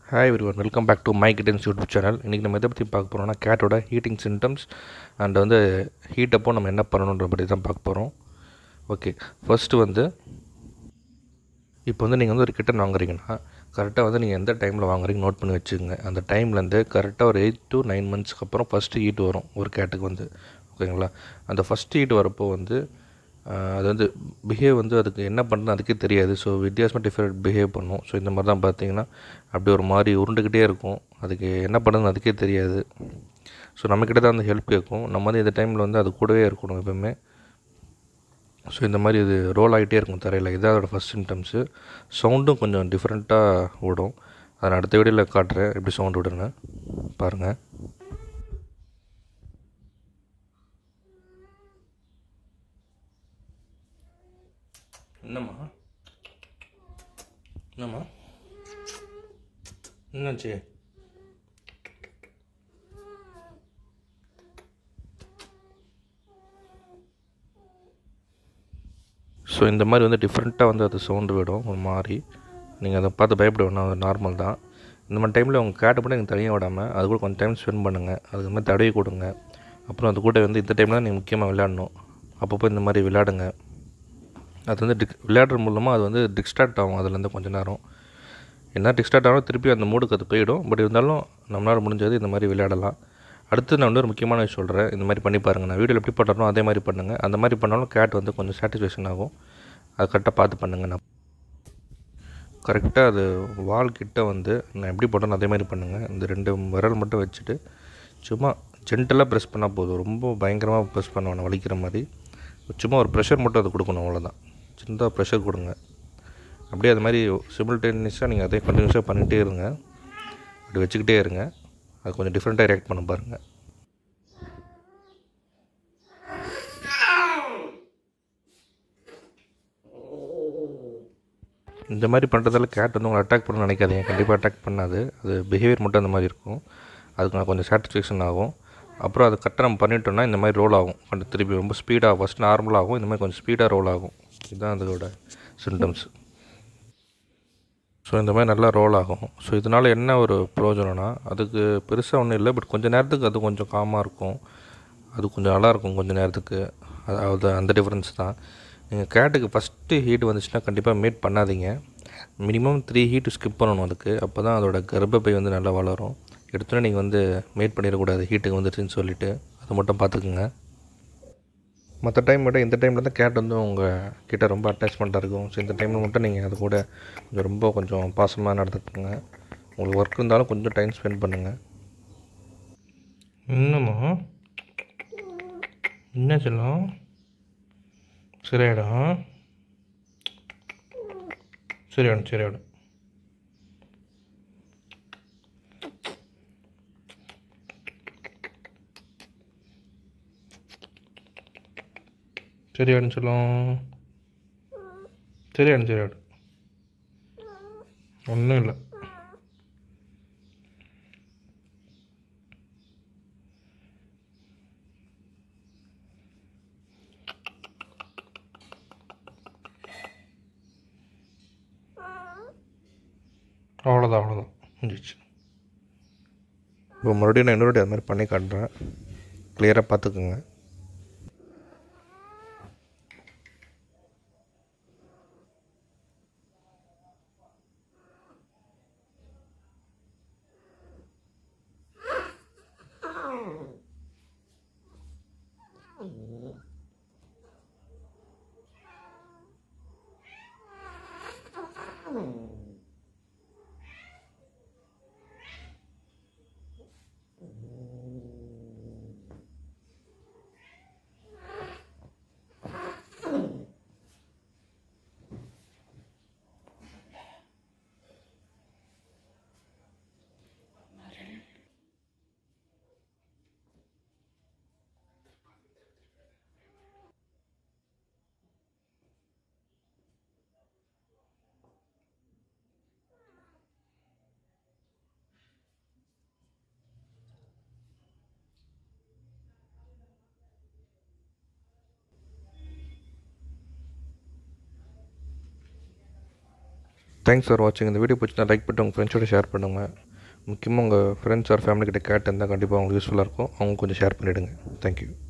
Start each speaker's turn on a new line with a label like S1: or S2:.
S1: hi everyone welcome back to my kittens YouTube channel இன்றைக்கி நம்ம எதை பற்றி பார்க்க போகிறோம்னா கேட்டோட ஹீட்டிங் சிம்டம்ஸ் அண்ட் வந்து ஹீட் அப்போ நம்ம என்ன பண்ணணுன்ற பற்றி தான் பார்க்க போகிறோம் ஓகே ஃபர்ஸ்ட்டு வந்து இப்போ வந்து நீங்கள் வந்து ஒரு கிட்டன் வாங்குறீங்கன்னா கரெக்டாக வந்து நீங்கள் எந்த டைமில் வாங்குறீங்க நோட் பண்ணி வச்சுக்கோங்க அந்த டைம்லேருந்து கரெக்டாக ஒரு எயிட் டு நைன் மந்த்ஸ்க்கு அப்புறம் ஃபஸ்ட்டு ஹீட் வரும் ஒரு கேட்டுக்கு வந்து ஓகேங்களா அந்த ஃபஸ்ட் ஹீட் வரப்போ வந்து ஆஹ், அது வந்து பிஹேவ் வந்து அதுக்கு என்ன பண்ணுறது அதுக்கே தெரியாது ஸோ வித்தியாசமாக டிஃப்ரெண்ட் பிஹேவ் பண்ணும் ஸோ இந்த மாதிரி தான் பார்த்தீங்கன்னா அப்படி ஒரு மாதிரி உருண்டுக்கிட்டே இருக்கும் அதுக்கு என்ன பண்ணுறதுன்னு அதுக்கே தெரியாது ஸோ நம்மக்கிட்ட தான் வந்து ஹெல்ப் கேட்கும் நம்ம வந்து இந்த டைமில் வந்து அது கூடவே இருக்கணும் எப்பவுமே ஸோ இந்த மாதிரி இது ரோல் ஆகிட்டே இருக்கும் தரையில் இதான் அதோட ஃபஸ்ட் சிம்டம்ஸு சவுண்டும் கொஞ்சம் டிஃப்ரெண்ட்டாக ஓடும் அதை நான் அடுத்த வீடியோவில் காட்டுறேன் எப்படி சவுண்ட் விடுறேன்னு பாருங்கள் என்னம்மா என்னம்மா என்னாச்சு ஸோ இந்த மாதிரி வந்து டிஃப்ரெண்ட்டாக வந்து அது சவுண்டு விடும் ஒரு மாதிரி நீங்கள் அதை பார்த்து பயப்பட வேணாம் அது நார்மல் தான் இந்த மாதிரி டைமில் உங்கள் கேட்டை மட்டும் நீங்கள் தனியாக விடாமல் அது கூட கொஞ்சம் டைம் ஸ்பெண்ட் பண்ணுங்கள் அதுக்கு மாதிரி தடவி கொடுங்க அப்புறம் அது கூட வந்து இந்த டைமில் நீங்கள் முக்கியமாக விளையாடணும் அப்பப்போ இந்த மாதிரி விளையாடுங்க அது வந்து டிக் விளையாடுற மூலமாக அது வந்து டிஸ்ட்ராக்ட் ஆகும் அதுலேருந்து கொஞ்ச நேரம் என்ன டிஸ்ட்ராக்ட் ஆகும் திருப்பி அந்த மூடுக்கு அது போயிடும் பட் இருந்தாலும் நம்மளால் முடிஞ்சது இந்த மாதிரி விளையாடலாம் அடுத்து நான் வந்து ஒரு முக்கியமான விஷயம் சொல்கிறேன் இந்த மாதிரி பண்ணி பாருங்கள் நான் வீடியோவில் எப்படி பண்ணுறனோ அதே மாதிரி பண்ணுங்கள் அந்த மாதிரி பண்ணாலும் கேட் வந்து கொஞ்சம் சாட்டிஸ்ஃபேக்ஷன் ஆகும் அது கரெக்டாக பார்த்து பண்ணுங்கள் நான் கரெக்டாக அது வால் கிட்ட வந்து நான் எப்படி போட்டேனோ அதே மாதிரி பண்ணுங்கள் இந்த ரெண்டு விரல் மட்டும் வச்சுட்டு சும்மா ஜென்டலாக ப்ரெஸ் பண்ணால் போதும் ரொம்ப பயங்கரமாக ப்ரெஸ் பண்ண வேணாம் வலிக்கிற மாதிரி சும்மா ஒரு ப்ரெஷர் மட்டும் அது கொடுக்கணும் அவ்வளோதான் சின்னதாக ப்ரெஷர் கொடுங்க அப்படியே அது மாதிரி சிமில்டேனியஸாக நீங்கள் அதே கண்டினியூஸாக பண்ணிகிட்டே இருங்க அப்படி வச்சுக்கிட்டே இருங்க அது கொஞ்சம் டிஃப்ரெண்ட்டாக ரியாக்ட் பண்ண பாருங்கள் இந்த மாதிரி பண்ணுறதால கேட் வந்து உங்களை அட்டாக் பண்ண நினைக்காதீங்க கண்டிப்பாக அட்டாக் பண்ணாது அது பிஹேவியர் மட்டும் அந்த மாதிரி இருக்கும் அதுக்கு நான் கொஞ்சம் சாட்டிஸ்ஃபேக்ஷன் ஆகும் அப்புறம் அது கரெக்டாக நம்ம பண்ணிட்டோம்னா இந்த மாதிரி ரோல் ஆகும் கொஞ்சம் திருப்பி ரொம்ப ஸ்பீடாக ஃபஸ்ட் நார்மலாகும் இந்த மாதிரி கொஞ்சம் ஸ்பீடாக ரோல் ஆகும் இதுதான் அதோட சிம்டம்ஸ் ஸோ இந்த மாதிரி நல்லா ரோல் ஆகும் ஸோ இதனால் என்ன ஒரு பிரயோஜனம்னா அதுக்கு பெருசாக ஒன்றும் இல்லை பட் கொஞ்சம் நேரத்துக்கு அது கொஞ்சம் காமாக இருக்கும் அது கொஞ்சம் நல்லா இருக்கும் கொஞ்சம் நேரத்துக்கு அதாவது அந்த டிஃப்ரென்ஸ் தான் நீங்கள் கேட்டுக்கு ஃபஸ்ட்டு ஹீட் வந்துச்சுன்னா கண்டிப்பாக மீட் பண்ணாதீங்க மினிமம் த்ரீ ஹீட்டு ஸ்கிப் பண்ணணும் அதுக்கு அப்போ தான் அதோட கர்ப்பப்பை வந்து நல்லா வளரும் எடுத்தோன்னே நீங்கள் வந்து மேட் பண்ணிடக்கூடாது ஹீட்டுக்கு வந்துருச்சுன்னு சொல்லிவிட்டு அதை மட்டும் பார்த்துக்குங்க மற்ற டைம் விட இந்த டைமில் தான் கேட் வந்து உங்கள் கிட்ட ரொம்ப அட்டாச்மெண்ட்டாக இருக்கும் ஸோ இந்த டைமில் மட்டும் நீங்கள் அது கூட கொஞ்சம் ரொம்ப கொஞ்சம் பாசமாக நடந்துக்குங்க உங்களுக்கு ஒர்க் இருந்தாலும் கொஞ்சம் டைம் ஸ்பெண்ட் பண்ணுங்கள் என்னம்மா என்ன சொல்லும் சரியாயிடும் சரியாயிடும் சரியாயிடும் சரியாயிடும் சொல்லும் சரியாயிடும் சரியாயிடும் ஒன்றும் இல்லை அவ்வளோதான் அவ்வளோதான் முடிஞ்சிச்சு இப்போ மறுபடியும் நான் இன்னொரு அது மாதிரி பண்ணி காட்டுறேன் கிளியராக பார்த்துக்குங்க தேங்க்ஸ் ஃபார் வாட்சிங் இந்த வீடியோ பிடிச்சினா லைக் பண்ணிட்டு உங்கள் ஃப்ரெண்ட்ஸோட ஷேர் பண்ணுங்கள் முக்கியமாக உங்கள் ஃப்ரெண்ட்ஸ் ஆர் ஃபேமிலி கிட்ட கேட் இருந்தால் கண்டிப்பாக அவங்களுக்கு யூஸ்ஃபுல்லாக இருக்கும் அவங்க கொஞ்சம் ஷேர் பண்ணிவிடுங்க தேங்க்யூ